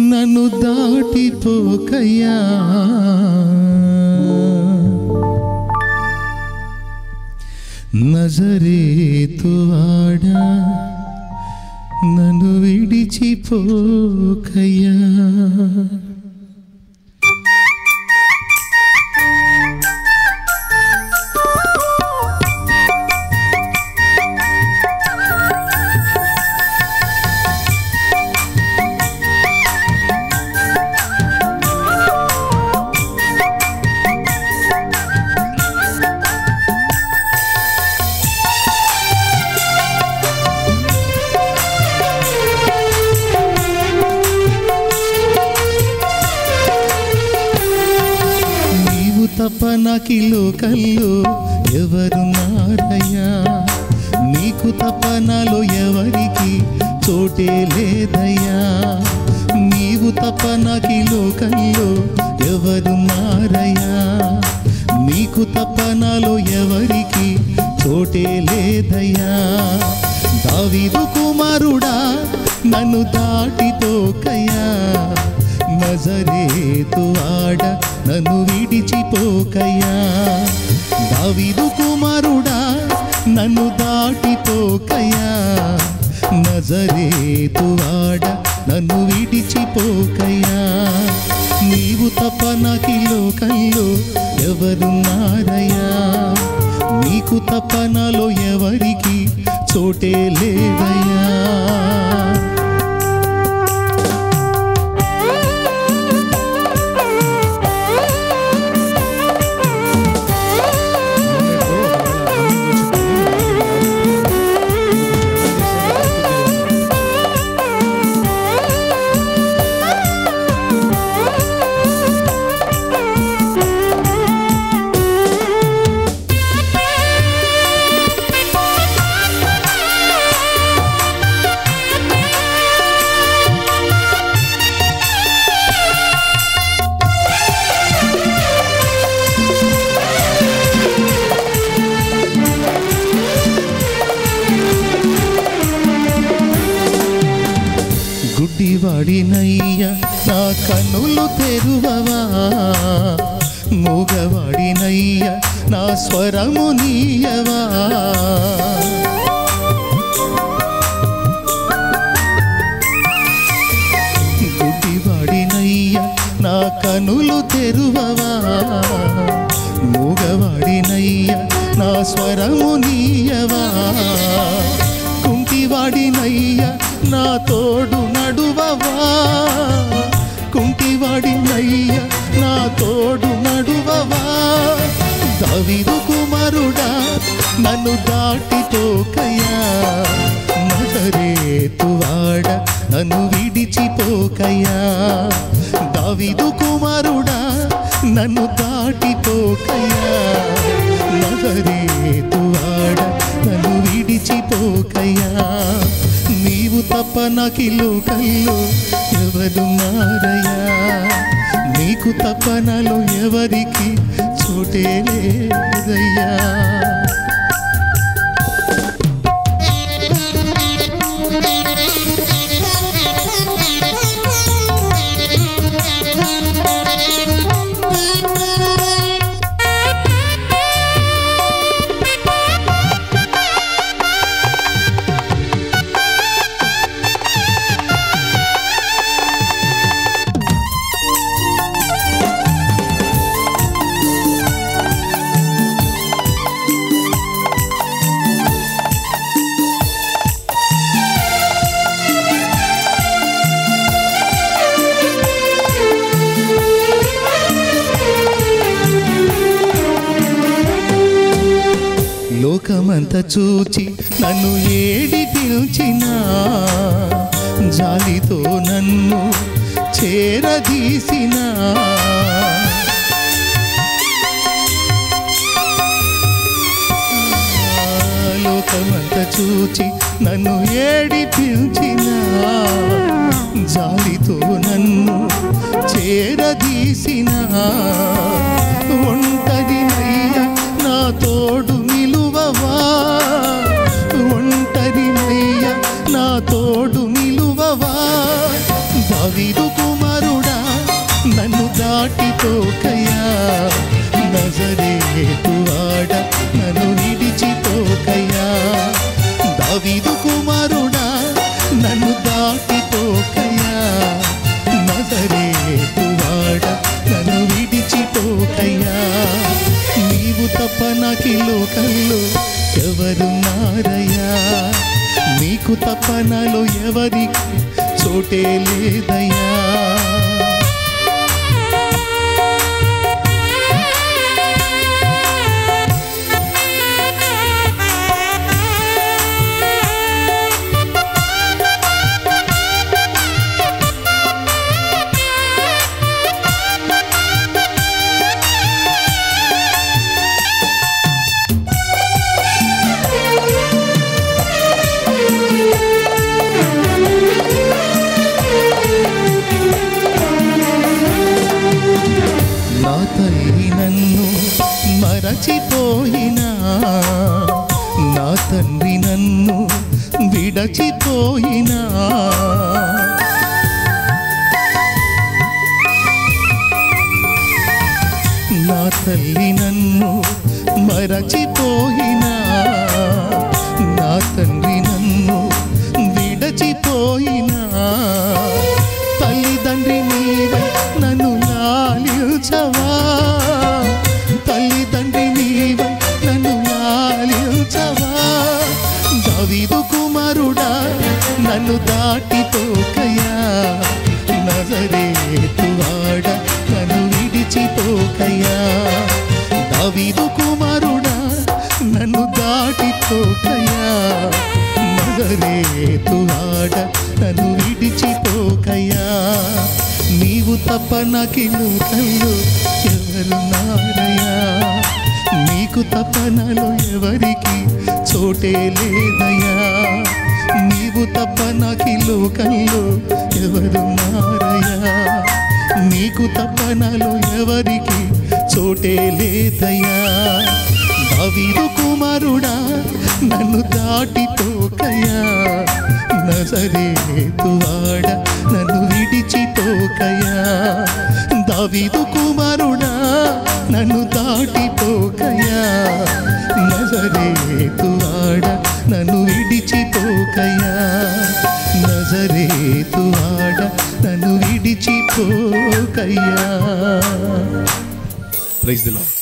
నన్ను దాటిపోకయ్యా నజరేతువాడా నన్ను విడిచిపోకయ్యా నీవు తప్ప నాకి లోకల్లో ఎవరున్నారయ్యా నీకు తప్ప నాలో ఎవరికి చోటే లేదయ్యా నీవు తప్ప నాకి లోకల్లో ఎవరున్నారయ్యా నీకు తప్ప నాలో ఎవరికి చోటే లేదయ్యా దావీదు కుమారుడా నన్ను దాటితోకయ్యా నజరేతు ఆడ నన్ను విడిచిపోకయ్యా దావీదు కుమారుడా నన్ను దాటిపోకయ్యా నజరేతు ఆడ నన్ను విడిచిపోకయ్యా నీవు తప్ప నాకి లోకంలో ఎవరున్నారయ్యా నీకు తప్ప నాలో ఎవరికి చోటే లేదయ్యా గుడ్డివాడినయ్య నా కన్నులు తెరువవా మూగవాడినయ్య నా స్వరము నీయవా గుడ్డివాడినయ్య నా కనులు తెరువవా మూగవాడినయ్య నా స్వరము నీయవా కుంటివాడినయ్య నా తోడు నడువవా కుంటివాడినయ్య నా తోడు నడువవా దావీదు కుమారుడా నన్ను దాటిపోకయ్యా నజరేతువాడ నన్ను విడిచిపోకయ్యా దావీదు కుమారుడా నన్ను దాటిపోకయ్యా నజరేతువాడ నన్ను విడిచిపోకయ్యా నీవు తప్ప నాకి లోకల్లో ఎవరున్నారయ్యా నీకు తప్ప నాలో ఎవరికి చోటే లేదయ్యా లోకమంత చూచి నన్ను ఏడి పిలిచిన జాలితో నన్ను చేరదీసిన లోకమంత చూచి నన్ను ఏడి పిలిచిన జాలితో నన్ను చేరదీసిన ఒంటరినయ్య నా తోడు నిలువవా ఒంటరినయ్య నా తోడు నిలువవా దావీదు కుమారుడా నన్ను దాటిపోకయ్యా నజరేతువాడ నన్ను విడిచిపోకయ్యా దావీదు కుమారుడా నన్ను దాటిపోకయ్యా నజరేతువాడ నన్ను విడిచిపోకయ్యా నీవు తప్ప నాకి లోకంలో ఎవరున్నారయ్యా నీకు తప్ప నాలో ఎవరికి చోటే లేదయ్యా నా తల్లి నన్ను మరచిపోయినా నా తండ్రి నన్ను విడచిపోయినా నా తల్లి నన్ను మరచిపోయినా నా తండ్రి నన్ను విడచిపోయినా తల్లిదండ్రి నీవై నన్ను లాలించవా తల్లిదండ్రి నీవై నన్ను లాలించవా దావీదు కుమారుడా నన్ను దాటిపోకయా నజరేతువాడ నన్ను విడిచిపోకయా దావీదు కుమారుడా నన్ను దాటిపోకయా నజరేతువాడ నన్ను విడిచిపోకయా నీవు తప్ప నాకి లోకంలో ఎవరున్నారయ్యా నీకు తప్ప నాలో ఎవరికి చోటే లేదయ్యా నీవు తప్ప నాకి లోకంలో ఎవరున్నారయ్యా నీకు తప్ప నాలో ఎవరికి చోటే లేదయ్యా దావీదు కుమారుడా నన్ను దాటిపోకయ్యా నజరేతువాడ నన్ను విడిచిపోకయ్యా దావీదు కుమారుడా నన్ను దాటిపోకయ్యా నజరేతువాడ నన్ను విడిచిపోకయ్యా నజరేతువాడ నన్ను విడిచిపోకయ్యా ప్రైజ్ ది లార్డ్